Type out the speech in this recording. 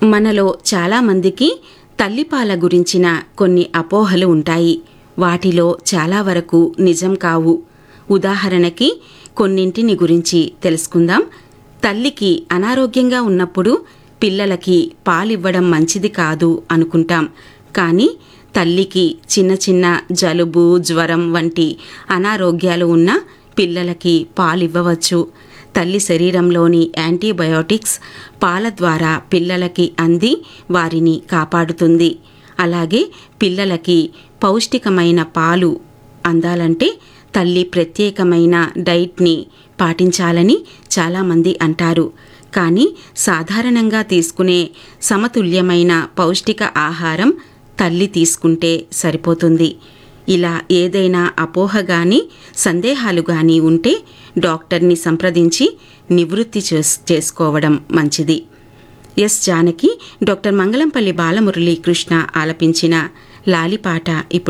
మనలో చాలామందికి తల్లిపాల గురించిన కొన్ని అపోహలు ఉంటాయి వాటిలో చాలా వరకు నిజం కావు ఉదాహరణకి కొన్నింటిని గురించి తెలుసుకుందాం తల్లికి అనారోగ్యంగా ఉన్నప్పుడు పిల్లలకి పాలివ్వడం మంచిది కాదు అనుకుంటాం కానీ తల్లికి చిన్న చిన్న జలుబు జ్వరం వంటి అనారోగ్యాలు ఉన్న పిల్లలకి పాలివ్వవచ్చు తల్లి శరీరంలోని యాంటీబయోటిక్స్ పాల ద్వారా పిల్లలకి అంది వారిని కాపాడుతుంది అలాగే పిల్లలకి పౌష్టికమైన పాలు అందాలంటే తల్లి ప్రత్యేకమైన డైట్ని పాటించాలని చాలామంది అంటారు కానీ సాధారణంగా తీసుకునే సమతుల్యమైన పౌష్టిక ఆహారం తల్లి తీసుకుంటే సరిపోతుంది ఇలా ఏదైనా అపోహ గాని సందేహాలు గాని ఉంటే డాక్టర్ని సంప్రదించి నివృత్తి చేస్- చేసుకోవడం మంచిది ఎస్ జానకి డాక్టర్ మంగళంపల్లి బాలమురళీ కృష్ణ ఆలపించిన లాలిపాట ఇప్పుడు